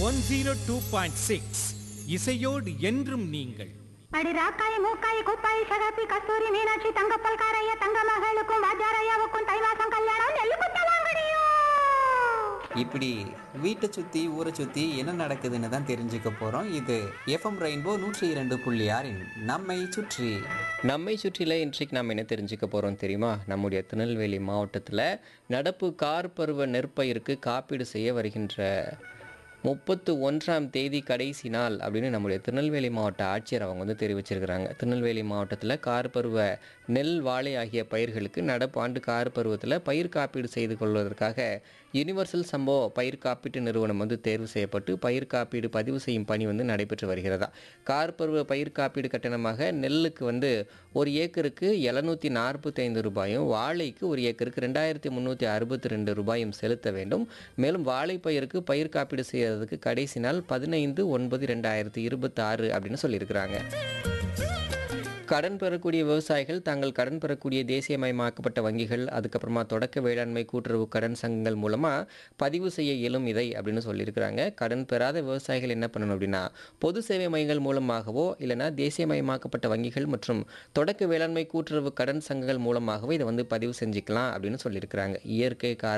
one zero two point six இசையோடு என்றும் நீங்கள் அடி ராக்காய் மூக்காய் குப்பாய் சகப்பி கஸ்தூரி மீனாட்சி தங்கப்பல் காரைய தங்க மகளுக்கும் வாத்தியாரையாவுக்கும் தை மாசம் கல்யாணம் நெல்லு குத்த வாங்கடியோ இப்படி வீட்டை சுற்றி ஊரை சுற்றி என்ன நடக்குதுன்னு தான் தெரிஞ்சுக்க போகிறோம் இது எஃப்எம் ரெயின்போ நூற்றி இரண்டு புள்ளி ஆறின் நம்மை சுற்றி நம்மை சுற்றில இன்றைக்கு நாம் என்ன தெரிஞ்சுக்க போகிறோம் தெரியுமா நம்முடைய திருநெல்வேலி மாவட்டத்தில் நடப்பு கார் பருவ நெற்பயிருக்கு காப்பீடு செய்ய வருகின்ற முப்பத்து ஒன்றாம் தேதி கடைசி நாள் அப்படின்னு நம்முடைய திருநெல்வேலி மாவட்ட ஆட்சியர் அவங்க வந்து தெரிவிச்சிருக்கிறாங்க திருநெல்வேலி மாவட்டத்தில் கார் பருவ நெல் வாழை ஆகிய பயிர்களுக்கு நடப்பு ஆண்டு கார் பருவத்தில் பயிர் காப்பீடு செய்து கொள்வதற்காக யுனிவர்சல் சம்போ பயிர் காப்பீட்டு நிறுவனம் வந்து தேர்வு செய்யப்பட்டு பயிர் காப்பீடு பதிவு செய்யும் பணி வந்து நடைபெற்று வருகிறதா கார் பருவ பயிர் காப்பீடு கட்டணமாக நெல்லுக்கு வந்து ஒரு ஏக்கருக்கு எழுநூற்றி நாற்பத்தைந்து ரூபாயும் வாழைக்கு ஒரு ஏக்கருக்கு ரெண்டாயிரத்தி முந்நூற்றி அறுபத்தி ரெண்டு ரூபாயும் செலுத்த வேண்டும் மேலும் வாழை பயிருக்கு பயிர் காப்பீடு செய்யறதுக்கு கடைசி நாள் பதினைந்து ஒன்பது ரெண்டாயிரத்தி இருபத்தாறு அப்படின்னு சொல்லியிருக்கிறாங்க கடன் பெறக்கூடிய விவசாயிகள் தாங்கள் கடன் பெறக்கூடிய தேசியமயமாக்கப்பட்ட வங்கிகள் அதுக்கப்புறமா தொடக்க வேளாண்மை கூட்டுறவு கடன் சங்கங்கள் மூலமாக பதிவு செய்ய இயலும் இதை அப்படின்னு சொல்லியிருக்கிறாங்க கடன் பெறாத விவசாயிகள் என்ன பண்ணணும் அப்படின்னா பொது சேவை மையங்கள் மூலமாகவோ இல்லைனா தேசியமயமாக்கப்பட்ட வங்கிகள் மற்றும் தொடக்க வேளாண்மை கூட்டுறவு கடன் சங்கங்கள் மூலமாகவோ இதை வந்து பதிவு செஞ்சுக்கலாம் அப்படின்னு சொல்லியிருக்கிறாங்க இயற்கை காரணம்